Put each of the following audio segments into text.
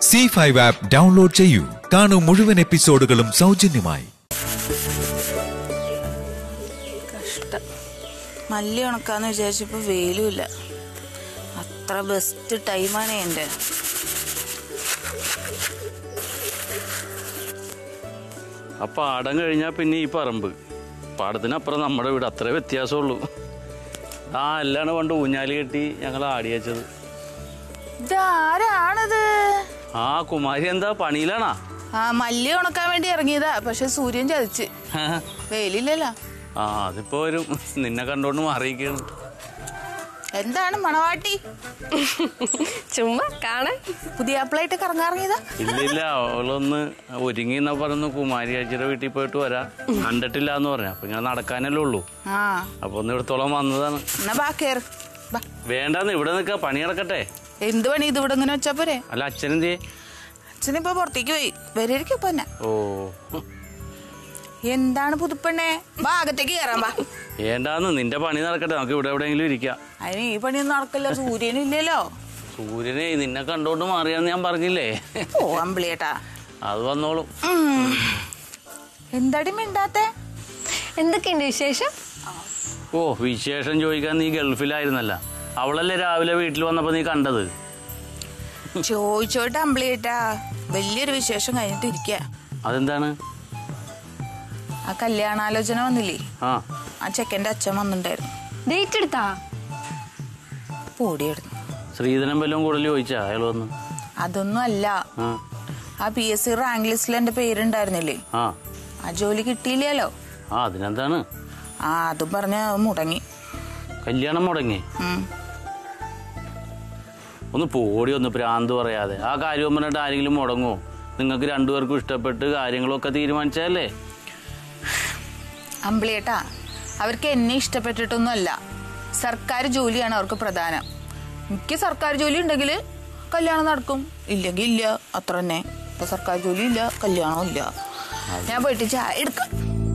C five app download ചെയ്യൂ കാണൂ മുഴുവൻ എപ്പിസോഡുകളും സൗജന്യമായി കഷ്ടം മല്ലി ഉണക്കാന്ന് വിചാരിച്ചപ്പോൾ വെയിലുമില്ല അത്ര ബെസ്റ്റ് ടൈമാണ് എൻ്റെ ആ പാടം കഴിഞ്ഞാൽ പിന്നെ ഈ പറമ്പ് പാടത്തിനപ്പുറം നമ്മുടെ വീട് അത്രേ വ്യത്യാസമുള്ളൂ ആ എല്ലാണ് പണ്ട് ഊഞ്ഞാല് കെട്ടി ഞങ്ങൾ ആടി വെച്ചത് ഇതാരാണത് ആ കുമാരി എന്താ പണിയിലാണാ ആ മല്ലി ഉണക്കാൻ വേണ്ടി ഇറങ്ങിയതാ പക്ഷെ സൂര്യൻ ചതിച്ച് വെയിലില്ലല്ലോ ആ അതിപ്പോ വരും നിന്നെ കണ്ടോണ്ട് മാറിയിരിക്കാണ് എന്താണ് മണവാട്ടി ചുമ്മാ കാണാൻ പുതിയ ആപ്പിളായിട്ട് കറങ്ങാറിയതാ ഇല്ല ഇല്ല അവളൊന്ന് ഒരുങ്ങി എന്നാ പറഞ്ഞു കുമാരി ചേച്ചിയുടെ വീട്ടിൽ പോയിട്ട് വരാം കണ്ടിട്ടില്ല എന്ന് പറഞ്ഞു അപ്പൊ ഇങ്ങനെ നടക്കാനല്ലേ ഉള്ളൂ ആ അപ്പൊ ഒന്ന് ഇടത്തോളം വന്നതാണ് എന്നാ ബാ കേറ് ബാ വേണ്ടാന്ന് ഇവിടെ നിൽക്ക പണി കിടക്കട്ടെ എന്ത് പണി ഇത് ഇവിടെ ഇങ്ങനെ വെച്ചാ പോരെ അല്ല അച്ഛനെന്തേ അച്ഛനിപ്പോ പുറത്തേക്ക് പോയി വരയിരിക്കും ഇപ്പൊ എന്നെ ഓ എന്താണ് പുതുപ്പെണ്ണേ വാ അകത്തേക്ക് കയറാൻ വാ വേണ്ടാന്ന് നിന്റെ പണി നടക്കട്ടെ നമുക്ക് ഇവിടെ എവിടെയെങ്കിലും ഇരിക്കാം അതിന് ഈ പണിയൊന്നും നടക്കില്ല സൂര്യനില്ലല്ലോ സൂര്യനെ നിന്നെ കണ്ടോണ്ട് മാറിയാന്ന് ഞാൻ പറഞ്ഞില്ലേ ഓ അമ്പിളിയേട്ടാ അത് വന്നോളും ഉം. എന്താടി മിണ്ടാത്തെ എന്തൊക്കെയുണ്ട് വിശേഷം ഓ വിശേഷം ചോദിക്കാൻ നീ ഗൾഫിലായിരുന്നല്ല അവളല്ലേ രാവിലെ വീട്ടിൽ വന്നപ്പോ നീ കണ്ടത് ചോദിച്ചോട്ടെ അമ്പിളിയേട്ടാ വലിയൊരു വിശേഷം കഴിഞ്ഞിട്ട് ഇരിക്കുക അതെന്താണ് ആ കല്യാണാലോചന വന്നില്ലേ ആ ആ ചെക്കൻ്റെ അച്ഛൻ വന്നിട്ടുണ്ടായിരുന്നു ഡേറ്റ് എടുത്താ പൊടിയെടുത്തു ശ്രീധരൻ വല്ലതും കൂടുതൽ ചോദിച്ചാ അയാൾ വന്ന് അതൊന്നും അല്ല ആ ആ പി എസ് സി റാങ്ക് ലിസ്റ്റിൽ എന്റെ പേരുണ്ടായിരുന്നില്ലേ ആ ആ ജോലി കിട്ടിയില്ലല്ലോ ആ അതിനെന്താണ് ആ അതും പറഞ്ഞ് മുടങ്ങി കല്യാണം മുടങ്ങി ഉം. ഒന്ന് പോടി ഒന്ന് ഭ്രാന്ത് പറയാതെ ആ കാര്യം പറഞ്ഞിട്ട് ആരെങ്കിലും മുടങ്ങോ നിങ്ങൾക്ക് രണ്ടുപേർക്കും ഇഷ്ടപ്പെട്ട് കാര്യങ്ങളൊക്കെ തീരുമാനിച്ചതല്ലേ അമ്പിളിയേട്ടാ അവർക്ക് എന്നെ ഇഷ്ടപ്പെട്ടിട്ടൊന്നുമല്ല സർക്കാർ ജോലിയാണ് അവർക്ക് പ്രധാനം എനിക്ക് സർക്കാർ ജോലി ഉണ്ടെങ്കിൽ കല്യാണം നടക്കും ഇല്ലെങ്കിൽ ഇല്ല അത്ര തന്നെ ഇപ്പൊ സർക്കാർ ജോലി ഇല്ല കല്യാണവും ഇല്ല ഞാൻ പോയിട്ട് ചായ എടുക്കാം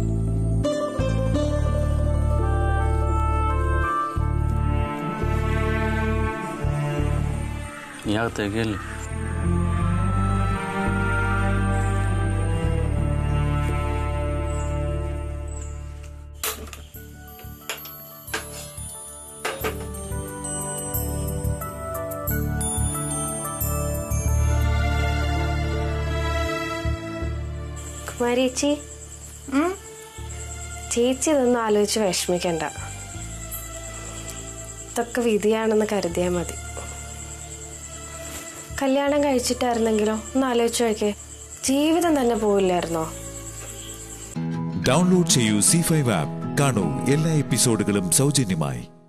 നീ അകത്തേക്കല്ലേ കുമാരി ചേച്ചി ഉം. ചേച്ചി ഇതൊന്നും ആലോചിച്ച് വിഷമിക്കണ്ട ഇതൊക്കെ വിധിയാണെന്ന് കരുതിയാൽ മതി കല്യാണം കഴിച്ചിട്ടായിരുന്നെങ്കിലോ ഒന്ന് ആലോചിച്ച് നോക്കേ ജീവിതം തന്നെ പോവില്ലായിരുന്നോ ഡൗൺലോഡ് ചെയ്യൂ സി ഫൈവ് ആപ്പ് കാണൂ എല്ലാ എപ്പിസോഡുകളും സൗജന്യമായി